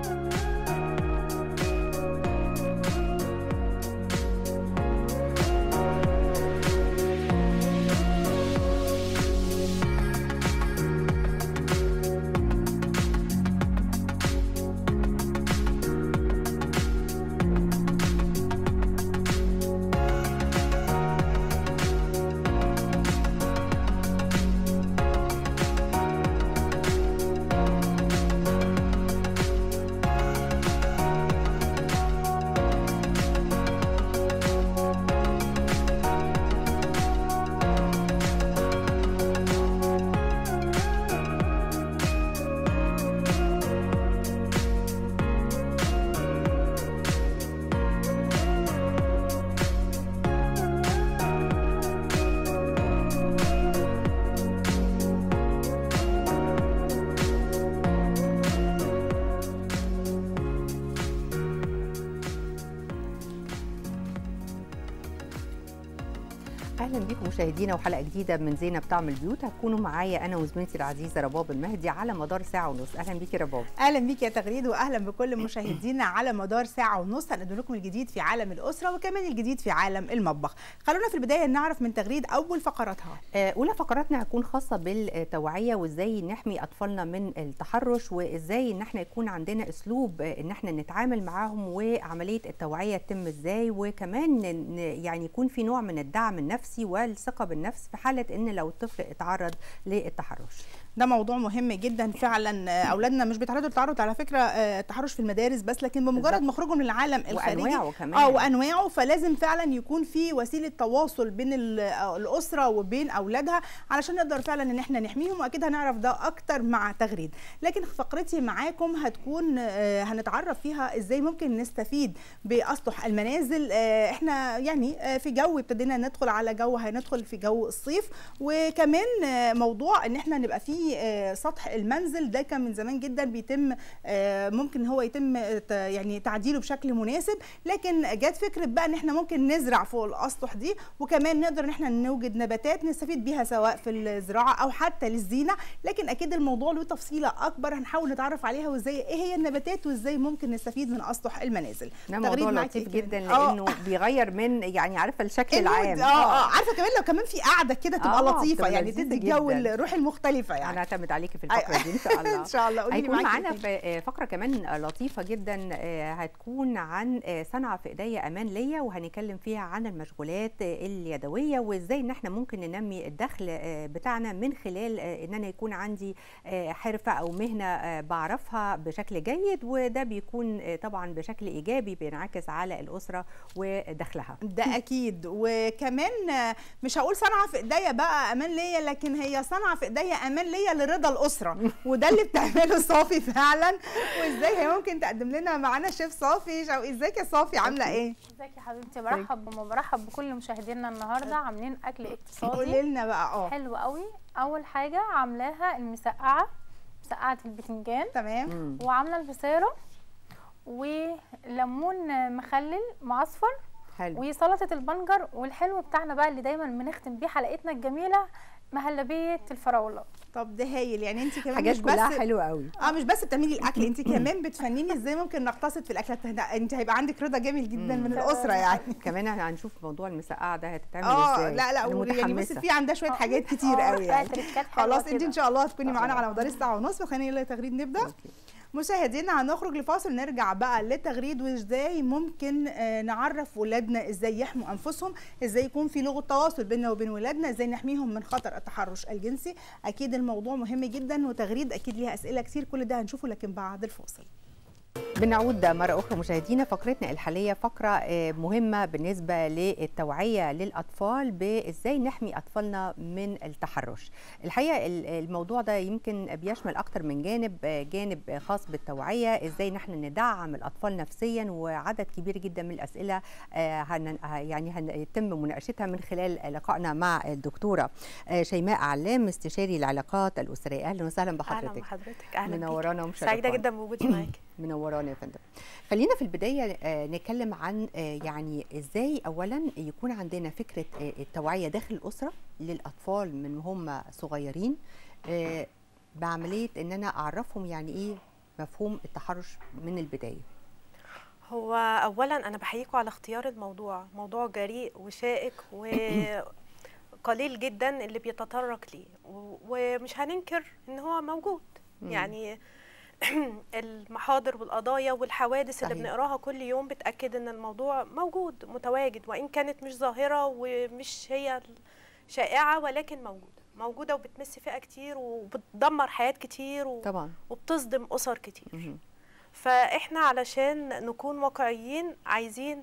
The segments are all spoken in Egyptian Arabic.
اهلا بيكم مشاهدينا وحلقه جديده من زينب طعم البيوت هتكونوا معايا انا وزميلتي العزيزه رباب المهدي على مدار ساعه ونص اهلا بيكي رباب اهلا بيك يا تغريد واهلا بكل مشاهدينا على مدار ساعه ونص هنقدم لكم الجديد في عالم الاسره وكمان الجديد في عالم المطبخ خلونا في البدايه نعرف من تغريد اول فقراتها آه، اولى فقراتنا هتكون خاصه بالتوعيه وازاي نحمي اطفالنا من التحرش وازاي ان احنا يكون عندنا اسلوب آه، ان احنا نتعامل معاهم وعمليه التوعيه تتم ازاي وكمان ن- يعني يكون في نوع من الدعم النفسي والثقه بالنفس في حاله ان لو الطفل اتعرض للتحرش ده موضوع مهم جدا فعلا آه، اولادنا مش بيتعرضوا للتعرض على فكره آه، التحرش في المدارس بس لكن بمجرد بالظبط. ما خروجهم للعالم الخارجي وانواعه كمان اه وانواعه فلازم فعلا يكون في وسيله تواصل بين ال- آه، الاسره وبين اولادها علشان نقدر فعلا ان احنا نحميهم واكيد هنعرف ده اكتر مع تغريد لكن فقرتي معاكم هتكون آه، هنتعرف فيها ازاي ممكن نستفيد باسطح المنازل آه، احنا يعني آه، في جو ابتدينا ندخل على جو هندخل في جو الصيف وكمان آه، موضوع ان احنا نبقى في آه، سطح المنزل ده كان من زمان جدا بيتم آه، ممكن هو يتم آه، ت- يعني تعديله بشكل مناسب لكن جت فكره بقى ان احنا ممكن نزرع فوق الاسطح دي وكمان نقدر ان احنا نوجد نباتات نستفيد بيها سواء في الزراعه او حتى للزينه لكن اكيد الموضوع له تفصيله اكبر هنحاول نتعرف عليها وازاي ايه هي النباتات وازاي ممكن نستفيد من اسطح المنازل ده تغريد موضوع معاكي لطيف إيه جدا كمان؟ آه. لانه بيغير من يعني عارفه الشكل المود، العام اه اه عارفه كمان لو كمان في قعده كده تبقى آه، لطيفه بتبقى يعني لذيذة تدي جو جداً. الروح المختلفه يعني هنعتمد عليكي في الفقره دي ان شاء الله ان شاء الله قولي لي هيكون معاكي معانا إيه ف- آه، فقره كمان لطيفه جدا آه، هتكون عن آه، صنعه في ايديا امان ليا وهنتكلم فيها عن المشغولات آه، اليدويه وازاي ان احنا ممكن ننمي الدخل آه، بتاعنا من خلال آه، ان انا يكون عندي آه، حرفه او مهنه آه، بعرفها بشكل جيد وده بيكون آه، طبعا بشكل ايجابي بينعكس على الاسره ودخلها ده اكيد وكمان آه، مش هقول صنعه في ايديا بقى امان ليا لكن هي صنعه في ايديا امان ليا لرضا الاسره وده اللي بتعمله صافي فعلا وازاي هي ممكن تقدم لنا معانا شيف صافي شوقي ازيك يا صافي عامله ايه ازيك يا حبيبتي برحب برحب بكل مشاهدينا النهارده عاملين اكل قولي اقتصادي لنا بقى اه حلو قوي اول حاجه عاملاها المسقعه مسقعه البتنجان تمام مم. وعامله البصاره وليمون مخلل معصفر حلو وسلطه البنجر والحلو بتاعنا بقى اللي دايما بنختم بيه حلقتنا الجميله مهلبيه الفراوله طب ده هايل يعني انت كمان حاجات مش كلها بس حلوه قوي اه مش بس بتعملي الاكل انت كمان بتفنني ازاي ممكن نقتصد في الاكل انت هيبقى عندك رضا جميل جدا مم. من الاسره يعني كمان هنشوف موضوع المسقعه ده هتتعمل اه ازاي لا لا أنا يعني بصي متحمسة. في عندها شويه آه. حاجات كتير آه، قوي فيها يعني تريكات حلوة خلاص انت كده. ان شاء الله هتكوني معانا آه. على مدار الساعه ونص وخلينا يلا تغريد نبدا أوكي. مشاهدينا هنخرج لفاصل نرجع بقى للتغريد وازاي ممكن آه، نعرف ولادنا ازاي يحموا انفسهم ازاي يكون في لغه تواصل بيننا وبين ولادنا ازاي نحميهم من خطر التحرش الجنسي اكيد الموضوع مهم جدا وتغريد اكيد ليها اسئله كتير كل ده هنشوفه لكن بعد الفاصل بنعود مرة أخرى مشاهدينا فقرتنا الحالية فقرة آه، مهمة بالنسبة للتوعية للأطفال بإزاي نحمي أطفالنا من التحرش الحقيقة ال- الموضوع ده يمكن بيشمل أكتر من جانب آه، جانب خاص بالتوعية إزاي نحن ندعم الأطفال نفسيا وعدد كبير جدا من الأسئلة آه، هن يعني هيتم مناقشتها من خلال لقائنا مع الدكتورة آه، شيماء علام استشاري العلاقات الأسرية أهلا وسهلا اهلا بحضرتك بحضرتك اهلا بيك. منورانا ومشرفانا سعيده جدا بوجودي معاكي منورانا يا فندم خلينا في البدايه آه، نتكلم عن آه، يعني ازاي اولا يكون عندنا فكره آه، التوعيه داخل الاسره للاطفال من هم صغيرين آه، بعمليه ان انا اعرفهم يعني ايه مفهوم التحرش من البدايه هو اولا انا بحييكم على اختيار الموضوع موضوع جريء وشائك وقليل جدا اللي بيتطرق ليه و- ومش هننكر ان هو موجود مم. يعني المحاضر والقضايا والحوادث اللي صحيح. بنقراها كل يوم بتاكد ان الموضوع موجود متواجد وان كانت مش ظاهره ومش هي شائعه ولكن موجوده موجوده وبتمس فئه كتير وبتدمر حياه كتير و- طبعا وبتصدم اسر كتير مهم. فاحنا علشان نكون واقعيين عايزين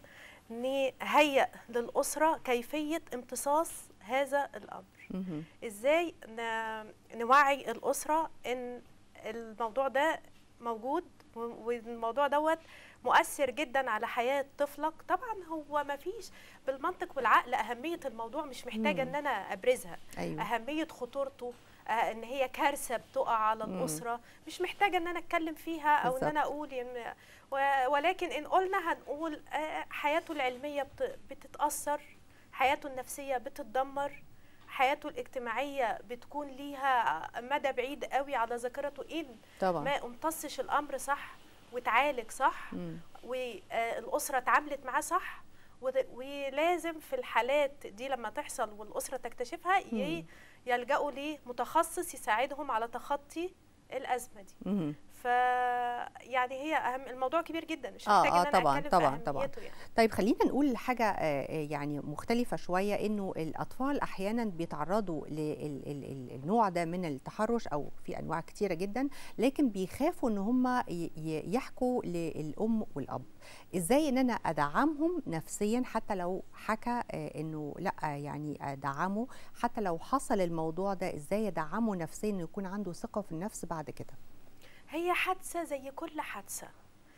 نهيئ للأسرة كيفية امتصاص هذا الأمر مهم. ازاي ن- نوعي الأسرة ان الموضوع ده موجود و- والموضوع دوت مؤثر جدا على حياة طفلك طبعا هو ما فيش بالمنطق والعقل أهمية الموضوع مش محتاجة مم. ان انا ابرزها ايوه اهميه خطورته آه، ان هي كارثه بتقع على مم. الاسره مش محتاجه ان انا اتكلم فيها او ان بالظبط. انا اقول إن و- ولكن ان قلنا هنقول آه، حياته العلميه بت- بتتاثر حياته النفسيه بتتدمر حياته الاجتماعيه بتكون ليها مدى بعيد قوي على ذاكرته ان طبعا ما امتصش الامر صح وتعالج صح مم. والاسره اتعاملت معاه صح وده- ولازم في الحالات دي لما تحصل والاسره تكتشفها ي- مم. يلجأوا لمتخصص يساعدهم على تخطي الازمه دي مهم. ف يعني هي اهم الموضوع كبير جدا مش آه، محتاج آه، ان انا طبعاً، اتكلم طبعاً، في طبعاً. أهميته يعني. طيب خلينا نقول حاجة آه، آه، يعني مختلفة شوية إنه الأطفال أحيانا بيتعرضوا للنوع ده من التحرش أو في أنواع كتيرة جدا لكن بيخافوا إن هم ي- ي- يحكوا للأم والأب إزاي إن أنا أدعمهم نفسيا حتى لو حكى آه، إنه لأ يعني أدعمه حتى لو حصل الموضوع ده إزاي أدعمه نفسيا إنه يكون عنده ثقة في النفس بعد كده هي حادثه زي كل حادثه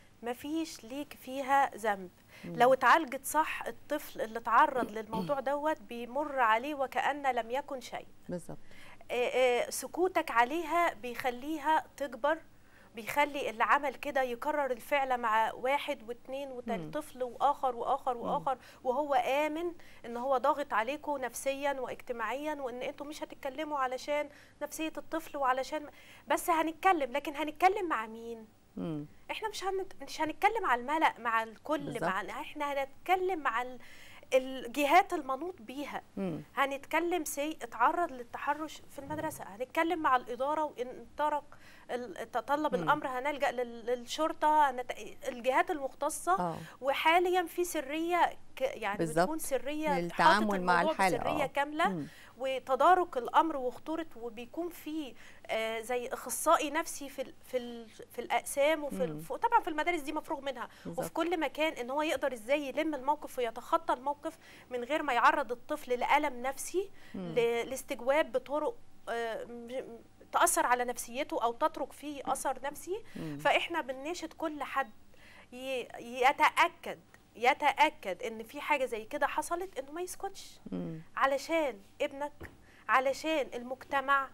مفيش ليك فيها ذنب مم. لو اتعالجت صح الطفل اللي اتعرض للموضوع دوت بيمر عليه وكأن لم يكن شيء بالظبط آه، آه، سكوتك عليها بيخليها تكبر بيخلي اللي عمل كده يكرر الفعل مع واحد واثنين مم. وتالت طفل واخر واخر مم. واخر وهو امن ان هو ضاغط عليكم نفسيا واجتماعيا وان انتوا مش هتتكلموا علشان نفسيه الطفل وعلشان بس هنتكلم لكن هنتكلم مع مين مم. احنا مش هنت... مش هنتكلم مع الملأ مع الكل بالظبط. مع احنا هنتكلم مع ال... الجهات المنوط بيها مم. هنتكلم سي اتعرض للتحرش في المدرسه هنتكلم مع الاداره وان طرق ال- تطلب مم. الامر هنلجا لل- للشرطه هنت... الجهات المختصه اه وحاليا في سريه ك... يعني بالظبط. بتكون سريه للتعامل حاطط مع الموضوع الحالة، بسريه آه. كامله مم. وتدارك الامر وخطوره وبيكون في آه زي اخصائي نفسي في ال في ال في الاقسام وفي مم. ال ف- طبعا في المدارس دي مفروغ منها وفي بالظبط. كل مكان ان هو يقدر ازاي يلم الموقف ويتخطى الموقف من غير ما يعرض الطفل لالم نفسي مم. ل- لاستجواب بطرق آه، م- تاثر على نفسيته او تترك فيه اثر نفسي مم. فاحنا بنناشد كل حد ي- يتاكد يتاكد ان في حاجه زي كده حصلت انه ما يسكتش مم. علشان ابنك علشان المجتمع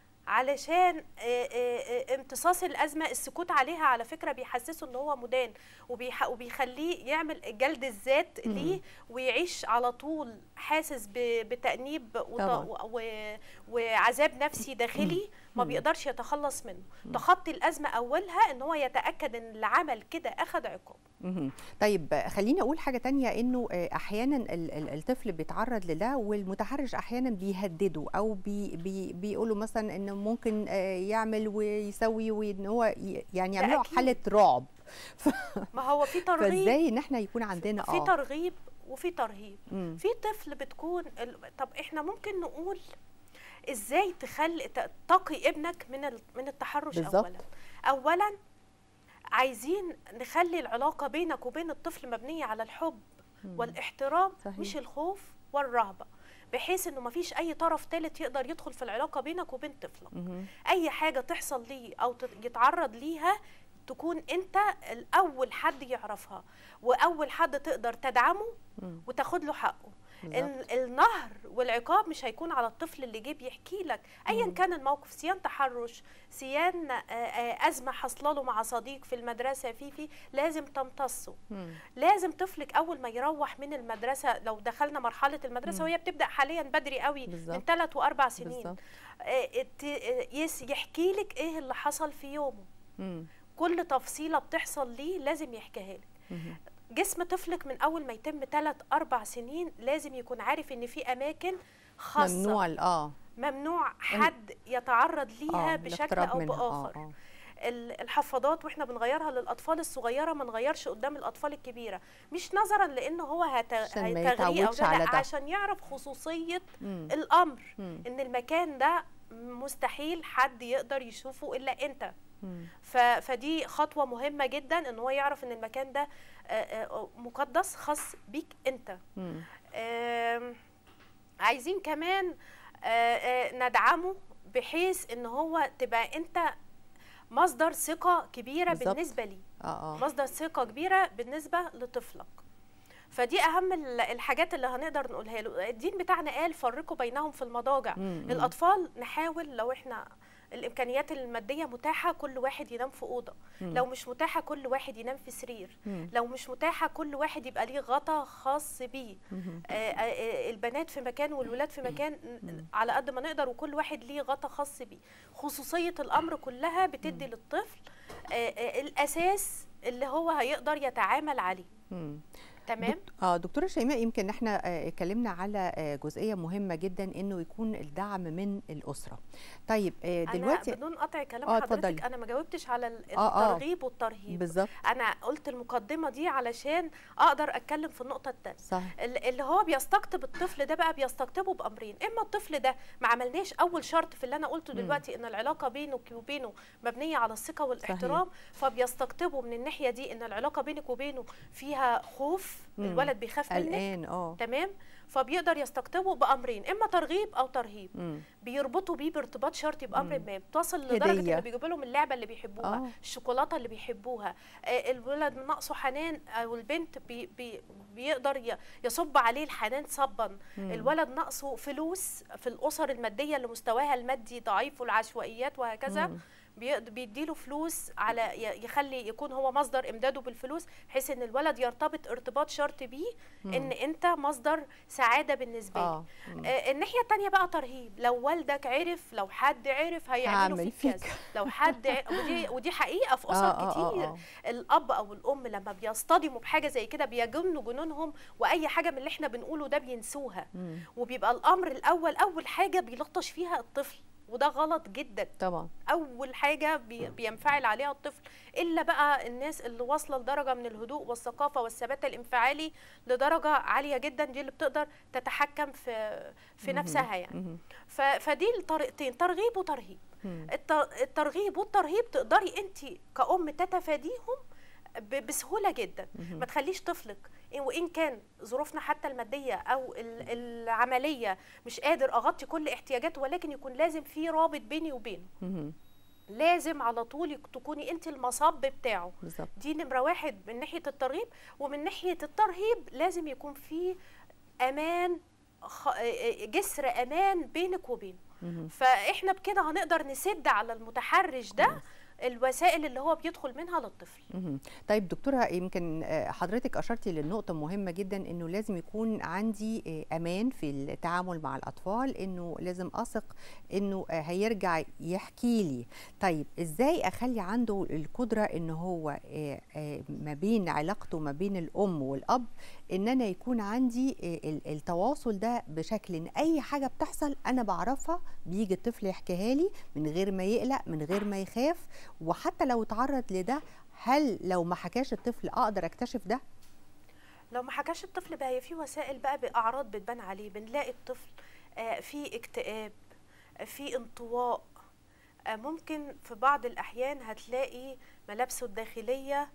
علشان آه، آه، آه، امتصاص الازمه السكوت عليها على فكره بيحسسه ان هو مدان وبيح- وبيخليه يعمل جلد الذات مم. ليه ويعيش على طول حاسس ب- بتانيب وط- طبعاً. و- و- وعذاب نفسي داخلي ما مم. بيقدرش يتخلص منه تخطي الازمه اولها ان هو يتاكد ان اللي عمل كده اخذ عقاب مهم. طيب خليني اقول حاجه تانية انه آه، احيانا ال- ال- الطفل بيتعرض لده والمتحرش احيانا بيهدده او بي بي بيقولوا مثلا انه ممكن آه، يعمل ويسوي وان هو ي- يعني ده يعملوا أكيد. حاله رعب ما هو في ترغيب فازاي ان احنا يكون عندنا في اه ترغيب وفي ترهيب مم. في طفل بتكون ال... طب احنا ممكن نقول ازاي تخلي ت- تقي ابنك من ال... من التحرش بالظبط. اولا اولا عايزين نخلي العلاقه بينك وبين الطفل مبنيه على الحب مم. والاحترام صحيح. مش الخوف والرهبه بحيث انه مفيش اي طرف ثالث يقدر يدخل في العلاقه بينك وبين طفلك مهم. اي حاجه تحصل ليه او تت- يتعرض ليها تكون انت الاول حد يعرفها واول حد تقدر تدعمه مم. وتاخد له حقه بالظبط. ال- النهر والعقاب مش هيكون على الطفل اللي جه بيحكي لك ايا مم. كان الموقف سيان تحرش سيان آه، آه، ازمه حصله له مع صديق في المدرسه في في لازم تمتصه مم. لازم طفلك اول ما يروح من المدرسه لو دخلنا مرحله المدرسه مم. وهي بتبدا حاليا بدري قوي من بالظبط. ثلاث واربع سنين بالظبط آه، ت- آه، يس- يحكي لك ايه اللي حصل في يومه مم. كل تفصيله بتحصل ليه لازم يحكيها لك مهم. جسم طفلك من اول ما يتم 3 4 سنين لازم يكون عارف ان في اماكن خاصه ممنوع ال- اه ممنوع حد يتعرض ليها آه، بشكل الاقتراب او منها. آه، باخر آه. ال- الحفاضات واحنا بنغيرها للاطفال الصغيره ما نغيرش قدام الاطفال الكبيره مش نظرا لان هو هت... عشان ما هيتغريه او يتعودش ده على لا ده. عشان يعرف خصوصيه مم. الامر مم. ان المكان ده مستحيل حد يقدر يشوفه الا انت مم. ف... فدي خطوه مهمه جدا ان هو يعرف ان المكان ده آه، آه، مقدس خاص بيك انت مم. آم، عايزين كمان آه، آه، ندعمه بحيث ان هو تبقى انت مصدر ثقة كبيرة بالظبط. بالنسبة لي اه اه مصدر ثقة كبيرة بالنسبة لطفلك فدي اهم ال- الحاجات اللي هنقدر نقولها له الدين بتاعنا قال فرقوا بينهم في المضاجع مم. الاطفال نحاول لو احنا الامكانيات الماديه متاحه كل واحد ينام في اوضه مم. لو مش متاحه كل واحد ينام في سرير مم. لو مش متاحه كل واحد يبقى ليه غطا خاص بيه مهم. آه، آه، آه، البنات في مكان والولاد في مكان ن- على قد ما نقدر وكل واحد ليه غطا خاص بيه خصوصية الأمر كلها بتدي للطفل آه، آه، الأساس اللي هو هيقدر يتعامل عليه مم. تمام دكت- اه دكتوره شيماء يمكن احنا آه، اتكلمنا على آه، جزئيه مهمه جدا انه يكون الدعم من الاسره طيب آه، أنا دلوقتي بدون قطع كلام آه، حضرتك اتفضلي. أنا ما جاوبتش على ال- آه، آه. الترغيب والترهيب بالظبط أنا قلت المقدمة دي علشان أقدر أتكلم في النقطة التانية صح ال- اللي هو بيستقطب الطفل ده بقى بيستقطبه بامرين اما الطفل ده ما عملناش اول شرط في اللي انا قلته مم. دلوقتي ان العلاقه بينك وبينه مبنيه على الثقه والاحترام فبيستقطبه من الناحيه دي ان العلاقه بينك وبينه فيها خوف مم. الولد بيخاف منك قلقان اه تمام فبيقدر يستقطبه بامرين اما ترغيب او ترهيب مم. بيربطوا بيه بارتباط شرطي بامر مم. ما بتصل لدرجه هدية. ان بيجيبوا لهم اللعبه اللي بيحبوها آه. الشوكولاته اللي بيحبوها آه، الولد ناقصه حنان او البنت بي بي بيقدر ي- يصب عليه الحنان صبا مم. الولد ناقصه فلوس في الاسر الماديه اللي مستواها المادي ضعيف والعشوائيات وهكذا مم. بيقد- بيديله فلوس على ي- يخلي يكون هو مصدر امداده بالفلوس بحيث ان الولد يرتبط ارتباط شرطي بيه ان انت مصدر سعاده بالنسبه لي اه مم. آه، الناحيه التانية بقى ترهيب لو والدك عرف لو حد عرف هيعملوا هعمل فيك فيك. كذا لو حد ع- ودي ودي حقيقه في اسر آه، آه، آه، كتير آه. الاب او الام لما بيصطدموا بحاجه زي كده بيجنوا جنونهم واي حاجه من اللي احنا بنقوله ده بينسوها مم. وبيبقى الامر الاول اول حاجه بيلطش فيها الطفل وده غلط جدا طبعا اول حاجه بي بينفعل عليها الطفل الا بقى الناس اللي واصله لدرجه من الهدوء والثقافه والثبات الانفعالي لدرجه عاليه جدا دي اللي بتقدر تتحكم في في مهم. نفسها يعني مهم. ف- فدي الطريقتين ترغيب وترهيب مم. الت- الترغيب والترهيب تقدري انت كأم تتفاديهم ب- بسهوله جدا مهم. ما تخليش طفلك إن- وان كان ظروفنا حتى الماديه او ال- العمليه مش قادر اغطي كل احتياجاته ولكن يكون لازم في رابط بيني وبينه مهم. لازم على طول يك- تكوني انت المصب بتاعه بالظبط دي نمره واحد من ناحيه الترغيب ومن ناحيه الترهيب لازم يكون في امان خ- جسر امان بينك وبينه مهم. فاحنا بكده هنقدر نسد على المتحرش ده الوسائل اللي هو بيدخل منها للطفل مهم. طيب دكتورة يمكن آه، حضرتك أشرتي للنقطة مهمة جدا إنه لازم يكون عندي آه، أمان في التعامل مع الأطفال إنه لازم أثق إنه آه، هيرجع يحكي لي طيب إزاي أخلي عنده القدرة إن هو آه، آه، ما بين علاقته ما بين الأم والأب إن أنا يكون عندي آه، ال- التواصل ده بشكل إن أي حاجة بتحصل أنا بعرفها بيجي الطفل يحكيها لي من غير ما يقلق من غير ما يخاف وحتى لو اتعرض لده هل لو ما حكاش الطفل اقدر اكتشف ده لو ما حكاش الطفل بقى هي في وسائل بقى باعراض بتبان عليه بنلاقي الطفل آه، في اكتئاب آه، في انطواء آه، ممكن في بعض الاحيان هتلاقي ملابسه الداخليه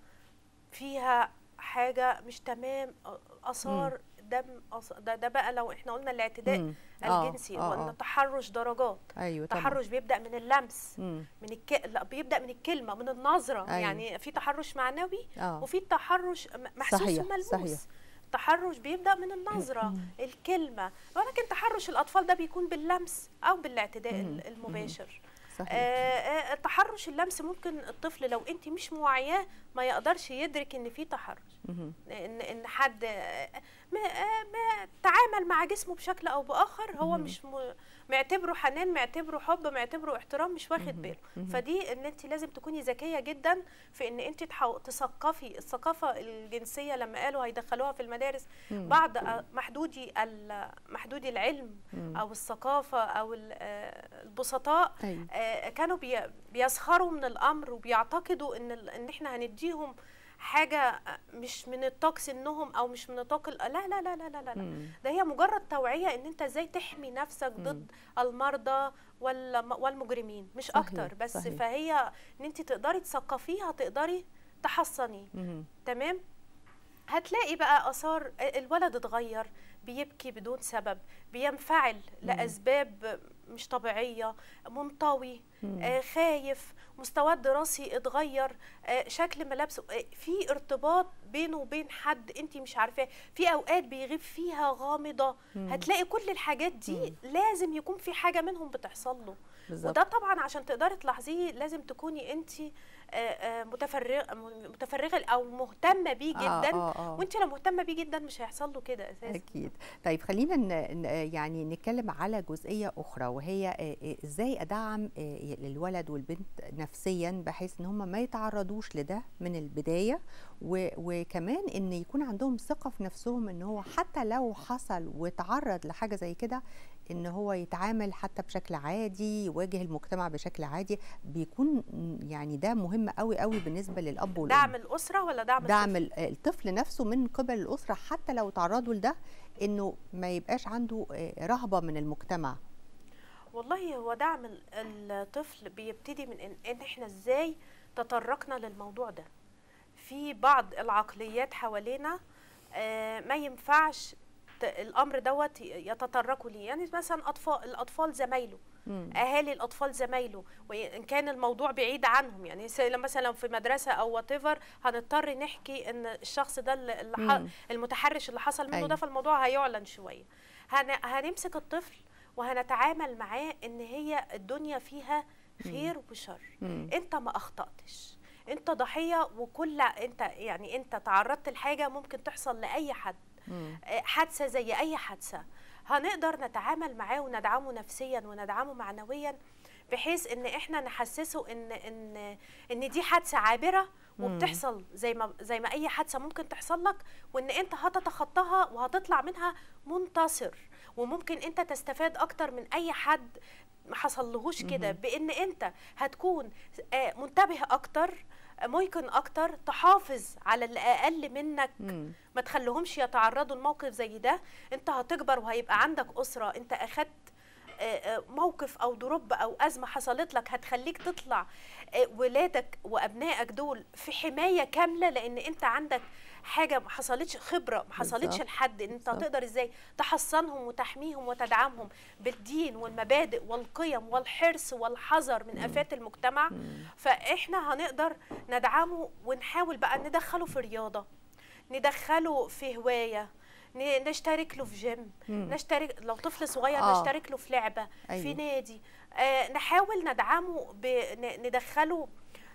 فيها حاجه مش تمام آه، اثار دم أث- ده, ده بقى لو احنا قلنا الاعتداء مم. آه، الجنسي آه، وان آه. التحرش درجات ايوه طبعا التحرش بيبدا من اللمس مم. من الك... لا بيبدا من الكلمه من النظره أيوة. يعني في تحرش معنوي اه وفي تحرش م- محسوس صحيح، وملموس صحيح. التحرش بيبدا من النظره الكلمه ولكن تحرش الاطفال ده بيكون باللمس او بالاعتداء مم. ال- المباشر صحيح. آه، آه، التحرش اللمس ممكن الطفل لو انت مش موعياه ما يقدرش يدرك ان في تحرش مهم. ان ان حد آه، ما آه، ما تعامل مع جسمه بشكل او باخر هو مهم. مش م- معتبره حنان معتبره حب معتبره احترام مش واخد مهم. باله مهم. فدي ان انت لازم تكوني ذكيه جدا في ان انت تحو- تثقفي الثقافه الجنسيه لما قالوا هيدخلوها في المدارس مم. بعض آه، محدودي ال- محدودي العلم مم. او الثقافه او ال- آه، البسطاء أيوة. آه، كانوا بي- بيسخروا من الامر وبيعتقدوا ان ال- ان احنا هنديهم حاجه مش من نطاق سنهم او مش من نطاق ال- لا لا لا لا لا لا, لا. مم. ده هي مجرد توعيه ان انت ازاي تحمي نفسك ضد المرضى والم- والمجرمين مش صحيح، اكتر بس صحيح. فهي ان انت تقدري تثقفيها تقدري تحصنيه مهم. تمام هتلاقي بقى اثار الولد اتغير بيبكي بدون سبب بينفعل لاسباب مش طبيعيه منطوي مم. آه خايف مستواه الدراسي اتغير آه شكل ملابسه آه في ارتباط بينه وبين حد انت مش عارفاه في اوقات بيغيب فيها غامضه مم. هتلاقي كل الحاجات دي لازم يكون في حاجه منهم بتحصل له بالظبط وده طبعا عشان تقدري تلاحظيه لازم تكوني انت متفرغه متفرغه او مهتمه بيه آه، جدا آه، آه. وانت لو مهتمه بيه جدا مش هيحصل له كده اساسا أكيد طيب خلينا ن... ن- يعني نتكلم على جزئية أخرى وهي آه، آه، إزاي أدعم آه، الولد والبنت نفسيا بحيث إن هم ما يتعرضوش لده من البداية و... وكمان إن يكون عندهم ثقة في نفسهم إن هو حتى لو حصل وتعرض لحاجة زي كده إن هو يتعامل حتى بشكل عادي يواجه المجتمع بشكل عادي بيكون يعني ده مهم قوي قوي بالنسبة للأب والأم دعم الاسره ولا دعم دعم الطفل؟ ال- الطفل نفسه من قبل الأسرة حتى لو تعرضوا لده إنه ما يبقاش عنده آه، رهبة من المجتمع والله هو دعم ال- الطفل بيبتدي من ان, إن احنا ازاي تطرقنا للموضوع ده في بعض العقليات حوالينا آه، ما ينفعش ت- الامر دوت يتطرقوا ليه يعني مثلا اطفال الاطفال زمايله مم. اهالي الاطفال زمايله وان كان الموضوع بعيد عنهم يعني س- لما مثلا في مدرسه او وات هنضطر نحكي ان الشخص ده اللي اللي ح- مم. المتحرش اللي حصل منه أيوة. ده فالموضوع هيعلن شويه هن هنمسك الطفل وهنتعامل معاه ان هي الدنيا فيها خير وشر مم. انت ما اخطاتش انت ضحيه وكل انت يعني انت تعرضت لحاجه ممكن تحصل لاي حد مم. آه، حادثه زي اي حادثه هنقدر نتعامل معاه وندعمه نفسيا وندعمه معنويا بحيث ان احنا نحسسه ان ان ان دي حادثه عابره وبتحصل زي ما زي ما اي حادثه ممكن تحصل لك وان انت هتتخطاها وهتطلع منها منتصر وممكن انت تستفاد اكتر من اي حد ما حصلهوش كده بان انت هتكون آه، منتبه اكتر آه، ممكن اكتر تحافظ على اللي اقل منك مم. ما تخليهمش يتعرضوا لموقف زي ده انت هتكبر وهيبقى عندك اسره انت اخدت آه، آه، موقف او دروب او ازمه حصلت لك هتخليك تطلع آه، ولادك وابنائك دول في حمايه كامله لان انت عندك حاجه ما حصلتش خبره ما حصلتش بالظبط. لحد انت بالظبط. هتقدر ازاي تحصنهم وتحميهم وتدعمهم بالدين والمبادئ والقيم والحرص والحذر من افات المجتمع فاحنا هنقدر ندعمه ونحاول بقى ندخله في رياضه ندخله في هوايه ن- نشترك له في جيم مم. نشترك لو طفل صغير آه. نشترك له في لعبه أيوة. في نادي آه نحاول ندعمه ب... ن- ندخله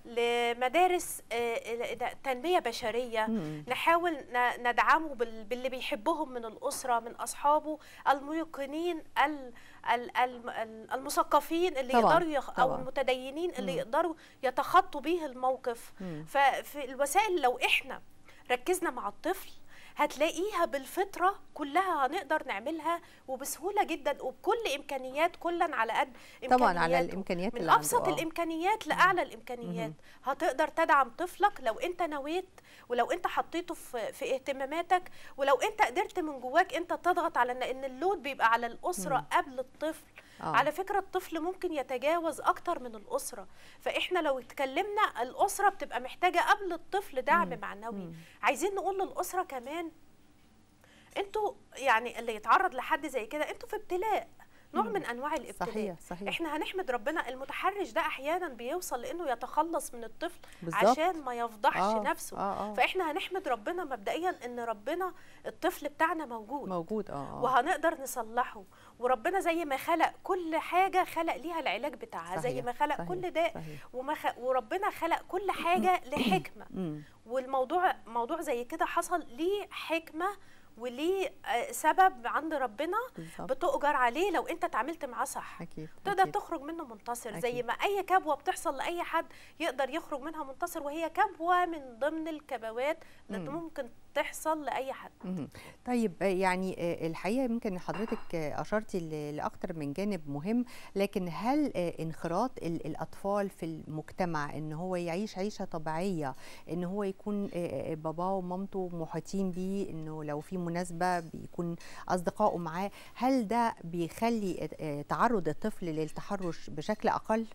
لمدارس آه، تنميه بشريه مم. نحاول ن- ندعمه بال- باللي بيحبهم من الاسره من اصحابه الميقنين ال- ال- ال- ال- المثقفين اللي طبعاً، يقدروا يخ... او طبعاً. المتدينين اللي مم. يقدروا يتخطوا بيه الموقف مم. ففي الوسائل لو احنا ركزنا مع الطفل هتلاقيها بالفطره كلها هنقدر نعملها وبسهوله جدا وبكل امكانيات كلا على قد طبعا على إمكانياته. الامكانيات من اللي عنده، ابسط آه. الامكانيات لاعلى الامكانيات هتقدر تدعم طفلك لو انت نويت ولو انت حطيته في في اهتماماتك ولو انت قدرت من جواك انت تضغط على ان ان اللود بيبقى على الاسره قبل الطفل آه. على فكره الطفل ممكن يتجاوز اكتر من الاسره فاحنا لو اتكلمنا الاسره بتبقى محتاجه قبل الطفل دعم معنوي عايزين نقول للاسره كمان انتوا يعني اللي يتعرض لحد زي كده انتوا في ابتلاء نوع مم. من انواع الابتلاء صحيح صحيح احنا هنحمد ربنا المتحرش ده احيانا بيوصل لانه يتخلص من الطفل بالظبط عشان ما يفضحش آه، نفسه اه اه فاحنا هنحمد ربنا مبدئيا ان ربنا الطفل بتاعنا موجود موجود اه اه وهنقدر نصلحه وربنا زي ما خلق كل حاجه خلق ليها العلاج بتاعها زي صحيح، ما خلق صحيح، كل داء صحيح وما خ... وربنا خلق كل حاجه لحكمه مم. والموضوع موضوع زي كده حصل ليه حكمه وليه آه، سبب عند ربنا بالظبط بتؤجر عليه لو انت اتعاملت معاه صح اكيد تقدر أكيد. تخرج منه منتصر زي أكيد. ما اي كبوه بتحصل لاي حد يقدر يخرج منها منتصر وهي كبوه من ضمن الكبوات اللي مم. ممكن تحصل لاي حد مهم. طيب آه، يعني آه، الحقيقه يمكن حضرتك آه، اشرتي ل- لاكتر من جانب مهم لكن هل آه، انخراط ال- الاطفال في المجتمع ان هو يعيش عيشه طبيعيه ان هو يكون آه، آه، باباه ومامته محيطين بيه انه لو في مناسبه بيكون اصدقائه معاه هل ده بيخلي آه، تعرض الطفل للتحرش بشكل اقل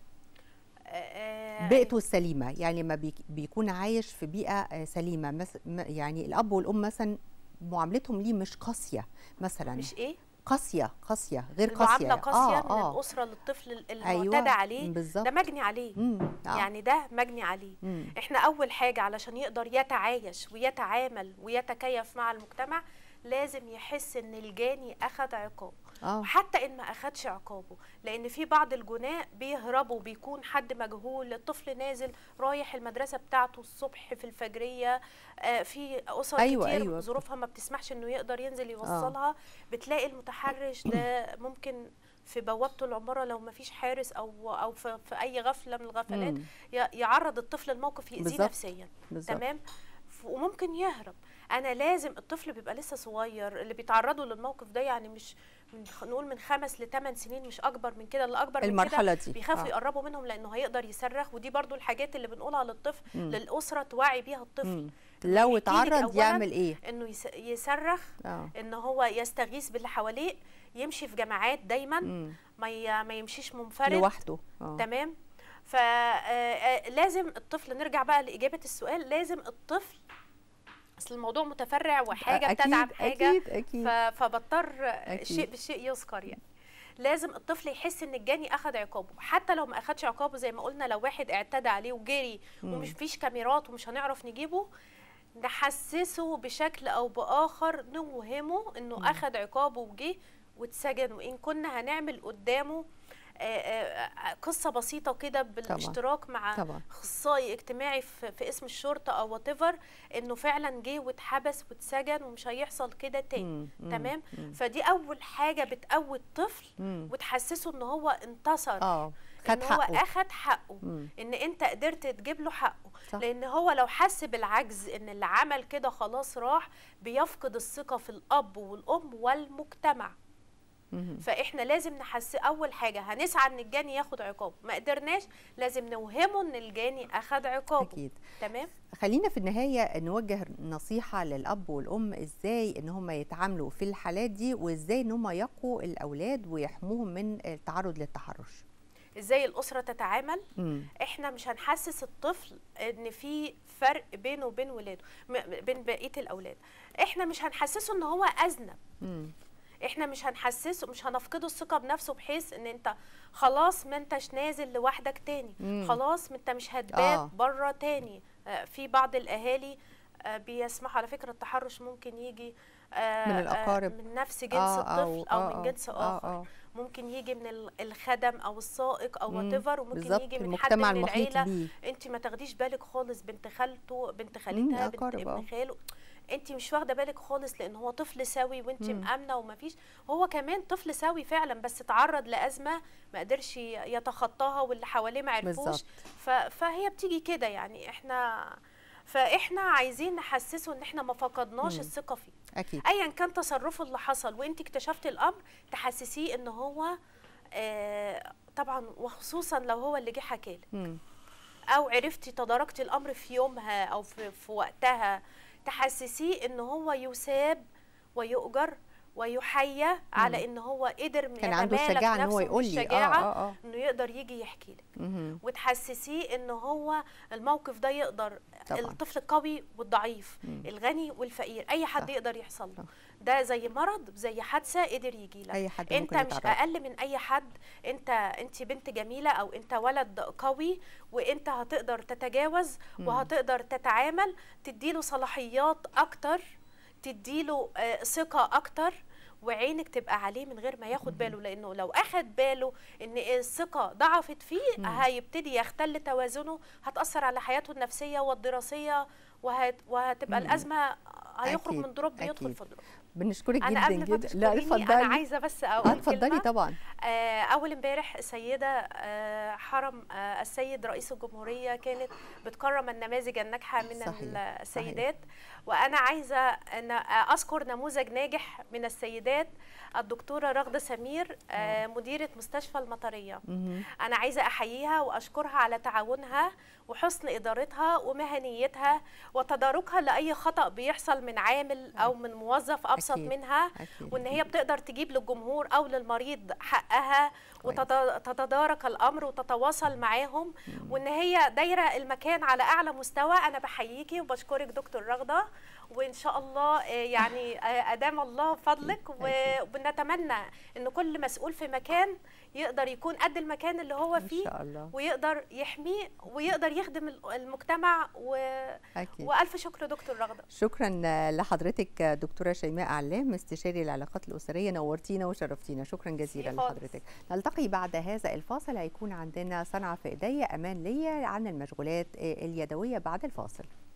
آه، بيئته السليمه يعني ما بيك- بيكون عايش في بيئه آه، سليمه مس م- يعني الاب والام مثلا معاملتهم ليه مش قاسيه مثلا مش ايه قاسيه قاسيه غير قاسيه المعامله قاسيه آه، من آه. الاسره للطفل أيوة، المعتدى عليه بالظبط ده مجني عليه مم، آه. يعني ده مجني عليه مم. احنا اول حاجه علشان يقدر يتعايش ويتعامل ويتكيف مع المجتمع لازم يحس ان الجاني اخذ عقاب اه حتى ان ما اخدش عقابه لان في بعض الجناء بيهربوا بيكون حد مجهول الطفل نازل رايح المدرسه بتاعته الصبح في الفجريه آه، في اسر أيوة، كتير أيوة. ظروفها ما بتسمحش انه يقدر ينزل يوصلها بتلاقي المتحرش ده ممكن في بوابه العماره لو ما فيش حارس او او في, في اي غفله من الغفلات مم، ي- يعرض الطفل لموقف يأذيه بالظبط. نفسيا بالظبط تمام ف- وممكن يهرب انا لازم الطفل بيبقى لسه صغير اللي بيتعرضوا للموقف ده يعني مش من خ- نقول من خمس لثمان سنين مش اكبر من كده اللي اكبر من كده المرحله دي بيخافوا آه. يقربوا منهم لانه هيقدر يصرخ ودي برضو الحاجات اللي بنقولها للطفل مم. للاسره توعي بيها الطفل مم. لو يحكي لك اتعرض أولاً يعمل ايه انه يس- يصرخ اه ان هو يستغيث باللي حواليه يمشي في جماعات دايما مم. ما ي- ما يمشيش منفرد لوحده اه تمام فلازم الطفل نرجع بقى لاجابه السؤال لازم الطفل اصل الموضوع متفرع وحاجه أكيد، بتدعم حاجه اكيد اكيد ف- فبضطر أكيد. شيء بالشيء يذكر يعني لازم الطفل يحس ان الجاني اخذ عقابه حتى لو ما اخدش عقابه زي ما قلنا لو واحد اعتدى عليه وجري مم. ومش فيش كاميرات ومش هنعرف نجيبه نحسسه بشكل او باخر نوهمه انه اخذ عقابه وجه واتسجن وان كنا هنعمل قدامه آه، آه، آه، قصه بسيطه كده بالاشتراك مع طبعا اخصائي اجتماعي في, في اسم الشرطه او وات انه فعلا جه واتحبس واتسجن ومش هيحصل كده تاني مم. مم. تمام مم. فدي اول حاجه بتقوي الطفل مم. وتحسسه ان هو انتصر اه ان خد هو حقه اخد حقه مم. ان انت قدرت تجيب له حقه صح. لان هو لو حس بالعجز ان اللي عمل كده خلاص راح بيفقد الثقه في الاب والام والمجتمع مم. فاحنا لازم نحس اول حاجه هنسعى ان الجاني ياخد عقابه ما قدرناش لازم نوهمه ان الجاني اخد عقابه اكيد تمام خلينا في النهاية نوجه نصيحة للأب والأم إزاي إن هم يتعاملوا في الحالات دي وإزاي إن هم يقوا الأولاد ويحموهم من التعرض للتحرش ازاي الاسره تتعامل مم. احنا مش هنحسس الطفل ان في فرق بينه وبين ولاده م- بين بقيه الاولاد احنا مش هنحسسه ان هو اذنب مم. احنا مش هنحسسه مش هنفقده الثقه بنفسه بحيث ان انت خلاص ما انتش نازل لوحدك تاني مم. خلاص ما انت مش هتبات آه. آه. بره تاني آه في بعض الاهالي آه بيسمحوا على فكره التحرش ممكن يجي آه من الأقارب. آه من نفس جنس آه، الطفل او, آه، من آه، جنس آه، اخر آه. ممكن يجي من ال- الخدم او السائق او مم. وات وممكن بالظبط يجي من حد المجتمع من المحيط العيله بيه انت ما تاخديش بالك خالص بنت خالته بنت خالتها بنت أقارب، آه. ابن خاله انت مش واخده بالك خالص لان هو طفل سوي وانت مم. مامنه وما فيش هو كمان طفل سوي فعلا بس تعرض لازمه ما قدرش يتخطاها واللي حواليه ما عرفوش بالظبط. ف- فهي بتيجي كده يعني احنا فاحنا عايزين نحسسه ان احنا ما فقدناش مم. الثقه فيه أكيد ايا كان تصرفه اللي حصل وانت اكتشفت الامر تحسسيه ان هو آه طبعا وخصوصا لو هو اللي جه حكالك مم. او عرفتي تداركتي الامر في يومها او في, في وقتها تحسسيه ان هو يساب ويؤجر ويحيى على ان هو قدر كان عنده يتمالك الشجاعة إن هو نفسه يقول لي آه بالشجاعة آه آه انه يقدر يجي يحكي لك مهم. وتحسسيه ان هو الموقف ده يقدر طبعاً. الطفل القوي والضعيف مم. الغني والفقير اي حد صح. يقدر يحصل له صح. ده زي مرض زي حادثه قدر يجي لك اي حد انت ممكن مش يتعرض. اقل من اي حد انت انت بنت جميله او انت ولد قوي وانت هتقدر تتجاوز مم. وهتقدر تتعامل تديله صلاحيات اكتر تديله آه، ثقه اكتر وعينك تبقى عليه من غير ما ياخد باله لانه لو اخد باله ان الثقه ضعفت فيه مم. هيبتدي يختل توازنه هتاثر على حياته النفسيه والدراسيه وهت... وهتبقى مم. الازمه هيخرج أكيد، من دروب يدخل أكيد. في دروب بنشكرك انا جدا قبل ما جدا لا تشكريني اتفضلي انا عايزه بس اه اقول اتفضلي كلمة. طبعا آه، اول امبارح السيده آه، حرم آه، السيد رئيس الجمهوريه كانت بتكرم النماذج الناجحه من صحيح، ال- السيدات وانا عايزه ان اذكر نموذج ناجح من السيدات الدكتوره رغده سمير آه، مديره مستشفى المطريه مهم. انا عايزه احييها واشكرها على تعاونها وحسن ادارتها ومهنيتها وتداركها لاي خطا بيحصل من عامل او من موظف ابسط أكيد. منها أكيد. وان هي بتقدر تجيب للجمهور او للمريض حقها كويس. وتتدارك الامر وتتواصل معاهم وان هي دايره المكان على اعلى مستوى انا بحييكي وبشكرك دكتور رغده وان شاء الله آه، يعني آه، ادام الله فضلك و- أكيد. وبنتمنى ان كل مسؤول في مكان يقدر يكون قد المكان اللي هو ان فيه شاء الله ويقدر يحميه ويقدر يخدم المجتمع و... اكيد والف شكر دكتور رغده شكرا لحضرتك دكتوره شيماء علام استشاري العلاقات الاسريه نورتينا وشرفتينا شكرا جزيلا خالص. لحضرتك نلتقي بعد هذا الفاصل هيكون عندنا صنعه في ايديا امان ليا عن المشغولات اليدويه بعد الفاصل